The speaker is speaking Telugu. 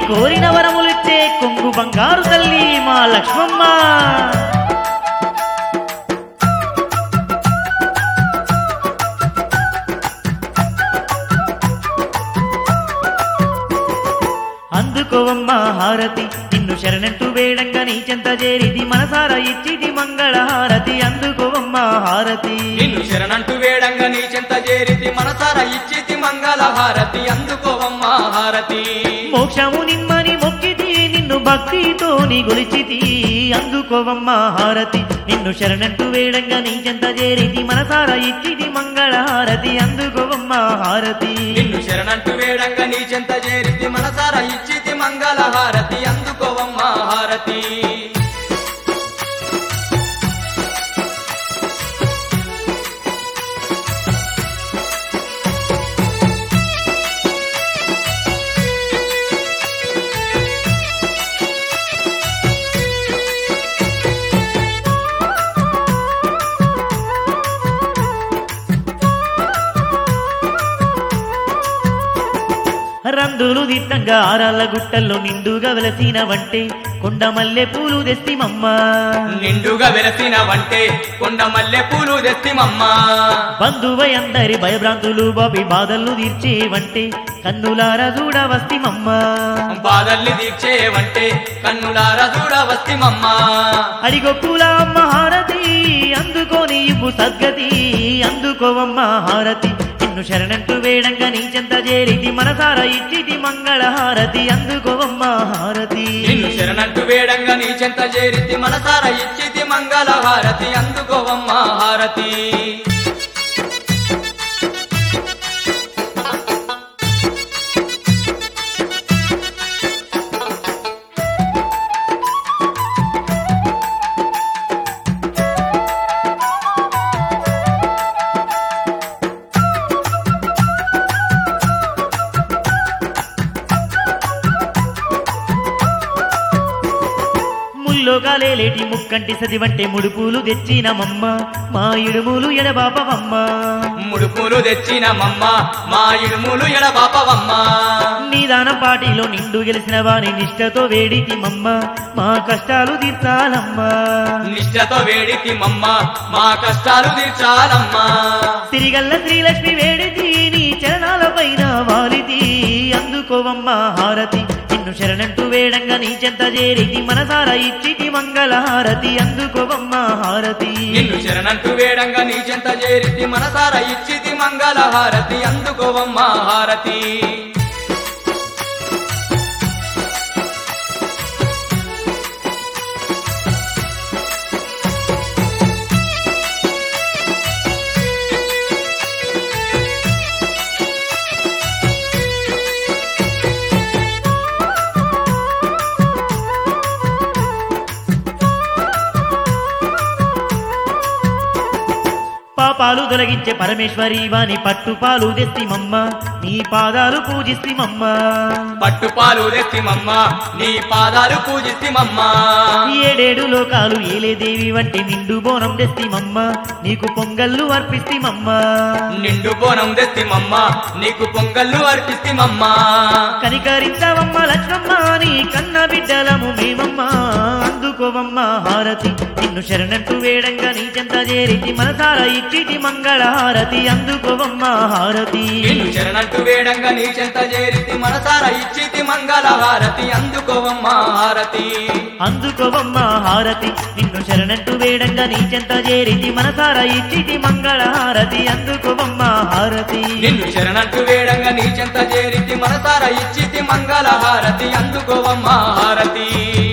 కోరిన వరములిచ్చే కొంగు బంగారు తల్లి మా లక్ష్మమ్మ అందుకోవమ్మ హారతి నిన్ను శరణంటూ వేడంగా నీ చెంత చేరిది మనసారా ఇచ్చిది మంగళ హారతి అందుకోవమ్మ హారతి నిన్ను శరణంటూ వేడంగా నీ చెంత చేరితి మనసార ఇచ్చితి మంగళ హారతి అందుకోవమ్మ హారతి మోక్షము నిమ్మని మొక్కితి నిన్ను భక్తితో నీ గొలిచితి అందుకోవమ్మ హారతి నిన్ను శరణంటూ వేడంగా నీ చెంత చేరిది మనసారా ఇచ్చిది మంగళ హారతి అందుకోవమ్మ హారతి నిన్ను శరణంటూ వేడంగా నీ చెంత చేరితి మనసార ఇచ్చితి మంగళ హారతి అందుకోవమ్మ హారతి రందులు దిట్టంగా ఆరాళ్ళ గుట్టల్లో నిండుగా వెలసిన వంటే కొండ మల్లె పూలు తెస్తిమమ్మ నిండుగా వెలసిన వంటే కొండ మల్లె పూలు తెస్తిమమ్మ బంధువై అందరి భయభ్రాంతులు బాబి బాధలు తీర్చేవంటే కన్నులార చూడవస్తిమమ్మ బాధల్ని తీర్చేవంటే కన్నులార చూడ వస్తిమమ్మ అడిగొప్పుల అమ్మ హారతి అందుకోని ఇవ్వు సద్గతి అందుకోవమ్మ హారతి నిన్ను శరణంటూ వేడంగా నీ చెంత చేరిది మనసార ఇచ్చిది మంగళ హారతి అందుకోవమ్మ హారతి నిన్ను శరణంటూ వేడంగా నీ చెంత చేరితి మనసార ఇచ్చితి మంగళ హారతి అందుకోవమ్మ హారతి ముల్లోకాలేటి ముక్కంటి సదివంటే ముడుపులు తెచ్చినమమ్మ మా ఇడుములు ఎడబాపవమ్మ ముడుపులు తెచ్చినమమ్మ మా ఇడుములు ఎడబాపవమ్మ నిదాన పాటిలో నిండు గెలిచిన వాని నిష్టతో వేడితిమమ్మ మా కష్టాలు తీర్చాలమ్మా నిష్టతో వేడితి మమ్మ మా కష్టాలు తీర్చాలమ్మా తిరిగల్ల శ్రీలక్ష్మి వేడితి నీ చరణాల పైన వాలితి అందుకోవమ్మ హారతి నిన్ను శరణంటూ వేడంగా నీ చెంత చేరితి మనసార ఇచ్చితి మంగళ హారతి అందుకోవమ్మ హారతి నిన్ను శరణంటూ వేడంగా నీ చెంత చేరితి మనసార ఇచ్చితి మంగళ హారతి అందుకోవమ్మ హారతి పాపాలు తొలగించే పరమేశ్వరి వాని పట్టుపాలు తెస్తిమమ్మ నీ పాదాలు పూజిస్తిమమ్మ పట్టుపాలు తెస్తిమమ్మ నీ పాదాలు పూజిస్తిమమ్మ ఏడేడు లోకాలు ఏలే దేవి వంటి నిండు బోనం తెస్తిమమ్మ నీకు పొంగళ్ళు అర్పిస్తిమమ్మ నిండు బోనం తెస్తిమమ్మ నీకు పొంగళ్ళు అర్పిస్తిమమ్మ కనికరించవమ్మ లక్ష్మమ్మ నీ కన్న బిడ్డలము మేమమ్మ అందుకోవమ్మ హారతి నిన్ను శరణంటూ వేడంగా నీ చెంత చేరితి మనసార ఇచ్చిటి మంగళ హారతి అందుకోవమ్మ హారతి నిన్ను శరణంటూ వేడంగా నీ చెంత చేరితి మనసార ఇచ్చితి మంగళ హారతి అందుకోవమ్మ హారతి అందుకోవమ్మ హారతి నిన్ను శరణంటూ వేడంగా నీ చెంత చేరితి మనసార ఇచ్చిటి మంగళ హారతి అందుకోవమ్మ హారతి నిన్ను శరణంటూ వేడంగా నీ చెంత చేరితి మనసార ఇచ్చితి మంగళ హారతి అందుకోవమ్మ హారతి